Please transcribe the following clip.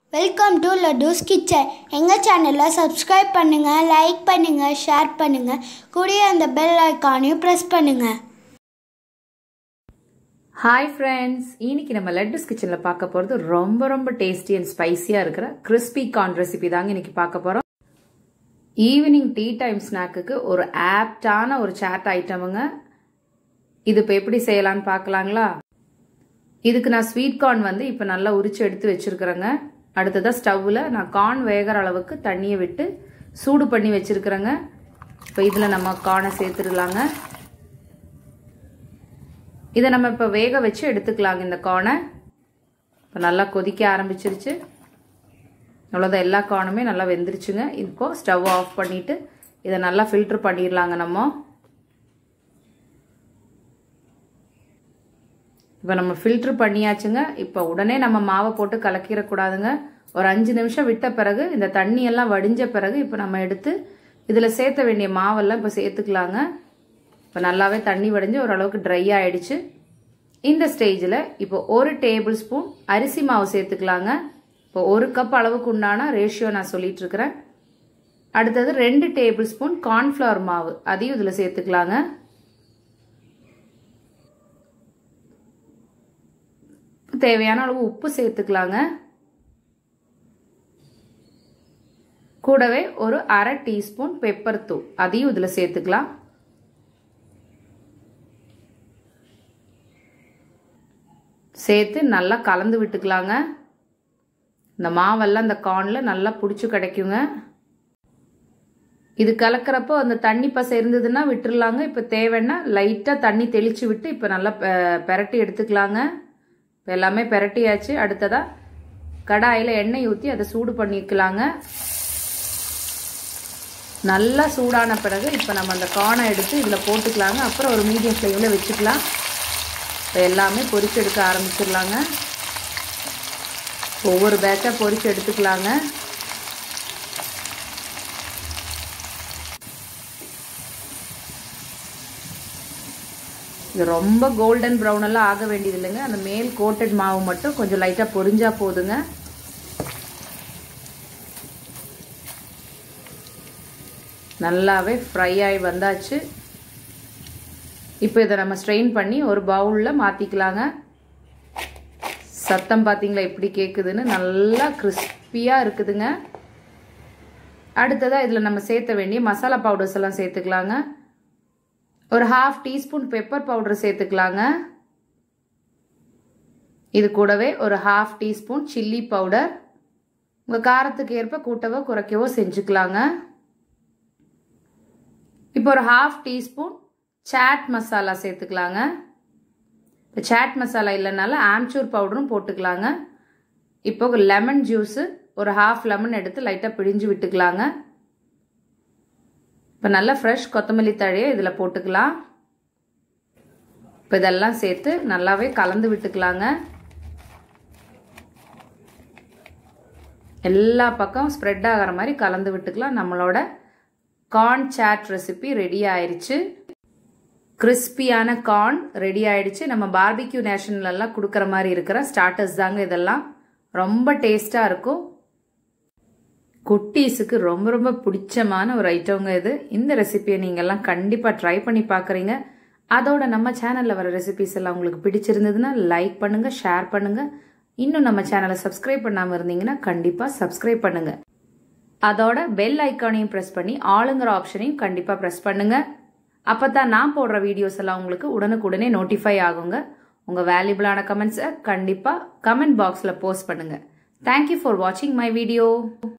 welcome to லட்டூஸ் kitchen எங்கள் சேனலை subscribe பண்ணுங்கள் லைக் பண்ணுங்கள் ஷேர் பண்ணுங்கள் கூடிய அந்த பெல் ஐக்கானையும் ப்ரெஸ் பண்ணுங்கள் ஹாய் ஃப்ரெண்ட்ஸ் இன்னைக்கு நம்ம லட்டுஸ் கிச்சனில் பார்க்க போகிறது ரொம்ப ரொம்ப டேஸ்டி அண்ட் ஸ்பைசியாக இருக்கிற கிறிஸ்பி கார்ன் ரெசிபி தாங்க இன்னைக்கு பார்க்க போகிறோம் ஈவினிங் டீ டைம் ஸ்நாக்குக்கு ஒரு ஆப்டான ஒரு சேட் ஐட்டமுங்க இது இப்போ எப்படி செய்யலான்னு பார்க்கலாங்களா இதுக்கு நான் ஸ்வீட் கார்ன் வந்து இப்போ நல்லா உரிச்சு எடுத்து வச்சுருக்கிறேங்க அடுத்ததாக ஸ்டவ்வில் நான் கார்ன் வேகிற அளவுக்கு தண்ணியை விட்டு சூடு பண்ணி வச்சுருக்கிறேங்க இப்போ இதில் நம்ம கார்னை சேர்த்துடலாங்க இதை நம்ம இப்போ வேக வச்சு எடுத்துக்கலாங்க இந்த கார்னை இப்போ நல்லா கொதிக்க ஆரம்பிச்சிருச்சு அவ்வளோதான் எல்லா கார்னுமே நல்லா வெந்துருச்சுங்க இப்போ ஸ்டவ் ஆஃப் பண்ணிவிட்டு இதை நல்லா ஃபில்ட்ரு பண்ணிடலாங்க நம்ம இப்போ நம்ம ஃபில்ட்ரு பண்ணியாச்சுங்க இப்போ உடனே நம்ம மாவை போட்டு கலக்கிடக்கூடாதுங்க ஒரு அஞ்சு நிமிஷம் விட்ட பிறகு இந்த தண்ணியெல்லாம் வடிஞ்ச பிறகு இப்போ நம்ம எடுத்து இதில் சேர்த்த வேண்டிய மாவெல்லாம் இப்போ சேர்த்துக்கலாங்க இப்போ நல்லாவே தண்ணி வடிஞ்சு ஓரளவுக்கு ட்ரை ஆகிடுச்சு இந்த ஸ்டேஜில் இப்போ ஒரு டேபிள் ஸ்பூன் அரிசி மாவு சேர்த்துக்கலாங்க இப்போ ஒரு கப் அளவுக்கு உண்டான ரேஷியோ நான் சொல்லிட்டு இருக்கிறேன் அடுத்தது ரெண்டு டேபிள் ஸ்பூன் கார்ன்ஃப்ளவர் மாவு அதையும் இதில் சேர்த்துக்கலாங்க தேவையான அளவு உப்பு சேர்த்துக்கலாங்க கூடவே ஒரு அரை டீஸ்பூன் பெப்பர் தூள் அதையும் இதில் சேர்த்துக்கலாம் சேர்த்து நல்லா கலந்து விட்டுக்கலாங்க இந்த மாவெல்லாம் இந்த கார்னில் நல்லா பிடிச்சி கிடைக்குங்க இது கலக்கிறப்போ அந்த தண்ணி பசை இருந்ததுன்னா விட்டுருலாங்க இப்போ தேவைன்னா லைட்டாக தண்ணி தெளித்து விட்டு இப்போ நல்லா பெரட்டி எடுத்துக்கலாங்க இப்போ எல்லாமே பெரட்டியாச்சு அடுத்ததாக கடாயில் எண்ணெய் ஊற்றி அதை சூடு பண்ணிக்கலாங்க நல்லா சூடான பிறகு இப்போ நம்ம அந்த கானை எடுத்து இதில் போட்டுக்கலாங்க அப்புறம் ஒரு மீடியம் ஃப்ளேமில் வச்சுக்கலாம் இப்போ எல்லாமே பொரிச்சு எடுக்க ஆரம்பிச்சிடலாங்க ஒவ்வொரு பேட்சாக பொரிச்சு எடுத்துக்கலாங்க இது ரொம்ப கோல்டன் ப்ரௌன் எல்லாம் ஆக வேண்டியது இல்லைங்க அந்த மேல் கோட்டட் மாவு மட்டும் கொஞ்சம் லைட்டாக பொரிஞ்சா போதுங்க நல்லாவே ஃப்ரை ஆகி வந்தாச்சு இப்போ இதை நம்ம ஸ்ட்ரெயின் பண்ணி ஒரு பவுலில் மாற்றிக்கலாங்க சத்தம் பார்த்தீங்களா எப்படி கேட்குதுன்னு நல்லா கிறிஸ்பியாக இருக்குதுங்க அடுத்ததாக இதில் நம்ம சேர்த்த வேண்டிய மசாலா பவுடர்ஸ் எல்லாம் சேர்த்துக்கலாங்க ஒரு ஹாஃப் டீஸ்பூன் பெப்பர் பவுடர் சேர்த்துக்கலாங்க இது கூடவே ஒரு ஹாஃப் டீஸ்பூன் சில்லி பவுடர் உங்கள் காரத்துக்கு ஏற்ப கூட்டவோ குறைக்கவோ செஞ்சுக்கலாங்க இப்போ ஒரு ஹாஃப் டீஸ்பூன் சாட் மசாலா சேர்த்துக்கலாங்க இப்போ சாட் மசாலா இல்லைனால ஆம்ச்சூர் பவுடரும் போட்டுக்கலாங்க இப்போ லெமன் ஜூஸு ஒரு ஹாஃப் லெமன் எடுத்து லைட்டாக பிழிஞ்சு விட்டுக்கலாங்க இப்போ நல்லா ஃப்ரெஷ் கொத்தமல்லி தழையை இதில் போட்டுக்கலாம் இப்போ இதெல்லாம் சேர்த்து நல்லாவே கலந்து விட்டுக்கலாங்க எல்லா பக்கம் ஸ்ப்ரெட் ஆகிற மாதிரி கலந்து விட்டுக்கலாம் நம்மளோட கார்ன் சாட் ரெசிபி ரெடி ஆயிடுச்சு கிறிஸ்பியான கார்ன் ரெடி ஆயிடுச்சு நம்ம பார்பிக்யூ நேஷனல்லாம் கொடுக்குற மாதிரி இருக்கிற ஸ்டார்டர்ஸ் தாங்க இதெல்லாம் ரொம்ப டேஸ்டாக இருக்கும் குட்டீஸுக்கு ரொம்ப ரொம்ப பிடிச்சமான ஒரு ஐட்டங்க இது இந்த ரெசிபியை நீங்கள்லாம் கண்டிப்பாக ட்ரை பண்ணி பார்க்குறீங்க அதோட நம்ம சேனலில் வர ரெசிபிஸ் எல்லாம் உங்களுக்கு பிடிச்சிருந்ததுன்னா லைக் பண்ணுங்கள் ஷேர் பண்ணுங்கள் இன்னும் நம்ம சேனலை சப்ஸ்கிரைப் பண்ணாமல் இருந்தீங்கன்னா கண்டிப்பாக சப்ஸ்கிரைப் பண்ணுங்கள் அதோட பெல் ஐக்கானையும் ப்ரெஸ் பண்ணி ஆளுங்கிற ஆப்ஷனையும் கண்டிப்பாக ப்ரெஸ் பண்ணுங்கள் அப்போ தான் நான் போடுற வீடியோஸ் எல்லாம் உங்களுக்கு உடனுக்குடனே நோட்டிஃபை ஆகுங்க உங்கள் வேல்யூபிளான கமெண்ட்ஸை கண்டிப்பாக கமெண்ட் பாக்ஸில் போஸ்ட் பண்ணுங்கள் தேங்க்யூ ஃபார் வாட்சிங் மை வீடியோ